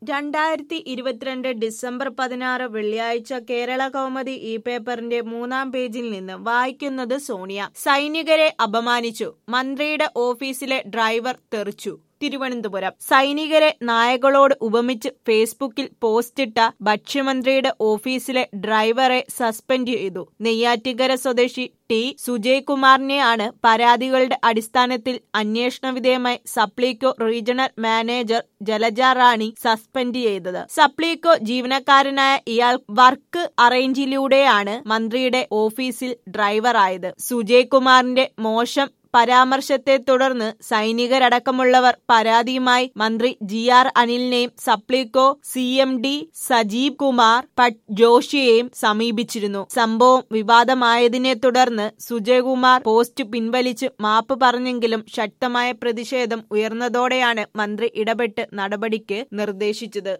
രണ്ടായിരത്തി ഇരുപത്തിരണ്ട് ഡിസംബർ പതിനാറ് വെള്ളിയാഴ്ച കേരള കൗമുദി ഈ പേപ്പറിന്റെ മൂന്നാം പേജിൽ നിന്ന് വായിക്കുന്നത് സോണിയ സൈനികരെ അപമാനിച്ചു മന്ത്രിയുടെ ഓഫീസിലെ ഡ്രൈവർ തെറിച്ചു തിരുവനന്തപുരം സൈനികരെ നായകളോട് ഉപമിച്ച് ഫേസ്ബുക്കിൽ പോസ്റ്റിട്ട ഭക്ഷ്യമന്ത്രിയുടെ ഓഫീസിലെ ഡ്രൈവറെ സസ്പെൻഡ് ചെയ്തു നെയ്യാറ്റിക്കര സ്വദേശി ടി സുജയ് കുമാറിനെയാണ് പരാതികളുടെ അടിസ്ഥാനത്തിൽ അന്വേഷണ വിധേയമായി Supplyco regional manager Jalaja Rani suspend ചെയ്തത് സപ്ലീകോ ജീവനക്കാരനായ ഇയാൾ വർക്ക് അറേഞ്ചിലൂടെയാണ് മന്ത്രിയുടെ ഓഫീസിൽ ഡ്രൈവറായത് സുജയ് കുമാറിന്റെ മോശം പരാമർശത്തെ തുടർന്ന് സൈനികരടക്കമുള്ളവർ പരാതിയുമായി മന്ത്രി ജി ആർ അനിലിനെയും Supplyco C M D Sajeev Kumar പട്ട് ജോഷിയെയും സമീപിച്ചിരുന്നു സംഭവം വിവാദമായതിനെ തുടർന്ന് സുജയകുമാർ പോസ്റ്റ് പിൻവലിച്ച് മാപ്പ് പറഞ്ഞെങ്കിലും ശക്തമായ പ്രതിഷേധം ഉയർന്നതോടെയാണ് മന്ത്രി ഇടപെട്ട് നടപടിക്ക് നിർദ്ദേശിച്ചത്